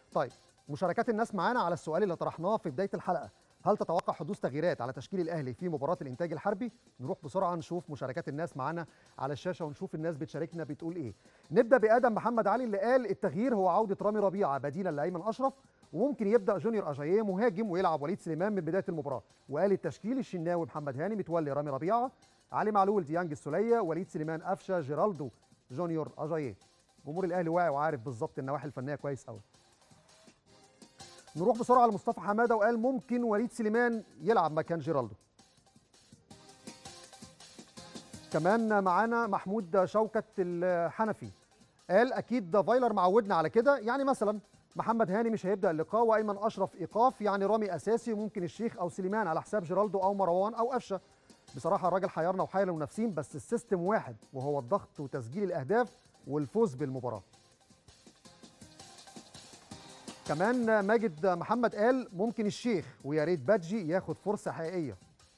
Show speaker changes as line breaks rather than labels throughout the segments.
طيب مشاركات الناس معانا على السؤال اللي طرحناه في بدايه الحلقه هل تتوقع حدوث تغييرات على تشكيل الاهلي في مباراه الانتاج الحربي نروح بسرعه نشوف مشاركات الناس معانا على الشاشه ونشوف الناس بتشاركنا بتقول ايه نبدا بادم محمد علي اللي قال التغيير هو عوده رامي ربيعه بديلا لايمن اشرف وممكن يبدا جونيور اجاييه مهاجم ويلعب وليد سليمان من بدايه المباراه وقال التشكيل الشناوي محمد هاني متولي رامي ربيعه علي معلول ديانج السوليه وليد سليمان قفشه جيرالدو جونيور اجاييه جمهور الاهلي واعي وعارف بالظبط النواحي الفنيه كويس قوي نروح بسرعه لمصطفى حماده وقال ممكن وليد سليمان يلعب مكان جيرالدو كمان معانا محمود شوكت الحنفي قال اكيد ده فايلر معودنا على كده يعني مثلا محمد هاني مش هيبدا اللقاء وايمن اشرف ايقاف يعني رامي اساسي وممكن الشيخ او سليمان على حساب جيرالدو او مروان او قفشه بصراحه الراجل حيرنا وحير المنافسين بس السيستم واحد وهو الضغط وتسجيل الاهداف والفوز بالمباراه كمان ماجد محمد قال ممكن الشيخ ويا ريت بادجي ياخد فرصه حقيقيه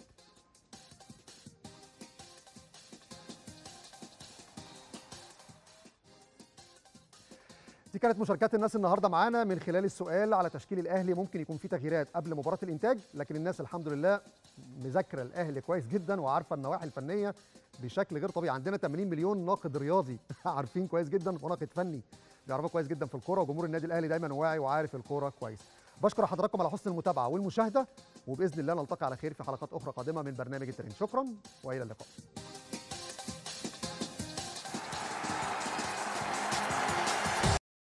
دي كانت مشاركات الناس النهارده معانا من خلال السؤال على تشكيل الاهلي ممكن يكون في تغييرات قبل مباراه الانتاج لكن الناس الحمد لله مذاكره الاهلي كويس جدا وعارفه النواحي الفنيه بشكل غير طبيعي عندنا 80 مليون ناقد رياضي عارفين كويس جدا وناقد فني بيعرفوا كويس جدا في الكوره وجمهور النادي الاهلي دايما واعي وعارف الكوره كويس بشكر حضراتكم على حسن المتابعه والمشاهده وباذن الله نلتقي على خير في حلقات اخرى قادمه من برنامج الترند شكرا والى اللقاء